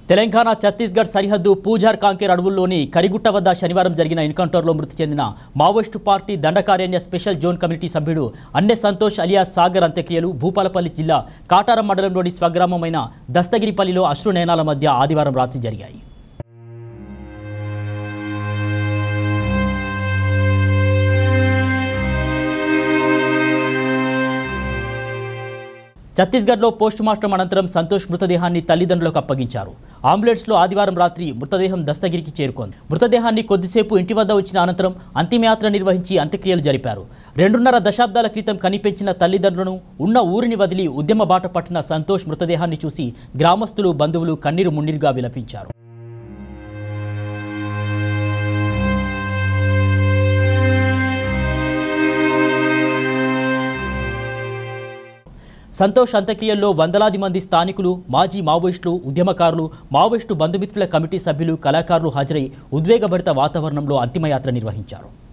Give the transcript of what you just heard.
తెలంగాణ ఛత్తీస్గఢ్ సరిహద్దు పూజార్ కాంకేర్ అడవుల్లోని కరిగుట్ట వద్ద శనివారం జరిగిన ఎన్కౌంటర్లో మృతి చెందిన Maoist party Dandakaranya special zone committee సభ్యుడు అన్నె సంతోష్ అలియా సాగర్ అంత్యక్రియలు భూపాలపల్లి జిల్లా కాటారం మండలంలోని స్వగ్రామమైన దస్తగిరిపల్లిలో అశ్రునయనాల మధ్య ఆదివారం రాత్రి జరిగాయి ఛత్తీస్గఢ్లో పోస్ట్ మార్టం అనంతరం సంతోష్ మృతదేహాన్ని తల్లిదండ్రులకు అప్పగించారు అంబులెన్స్లో ఆదివారం రాత్రి మృతదేహం దస్తగిరికి చేరుకుంది మృతదేహాన్ని కొద్దిసేపు ఇంటి వద్ద ఉంచిన అనంతరం అంతిమయాత్ర నిర్వహించి అంత్యక్రియలు జరిపారు రెండున్నర దశాబ్దాల క్రితం కనిపెంచిన తల్లిదండ్రులను ఉన్న ఊరిని వదిలి ఉద్యమ బాట పట్టిన సంతోష్ మృతదేహాన్ని చూసి గ్రామస్తులు బంధువులు కన్నీరు మున్నీరుగా విలపించారు సంతోష్ అంత్యక్రియల్లో వందలాది మంది స్థానికులు మాజీ మావోయిస్టులు ఉద్యమకారులు మావోయిస్టు బంధుమిత్రుల కమిటీ సభ్యులు కళాకారులు హాజరై ఉద్వేగభరిత వాతావరణంలో అంతిమయాత్ర నిర్వహించారు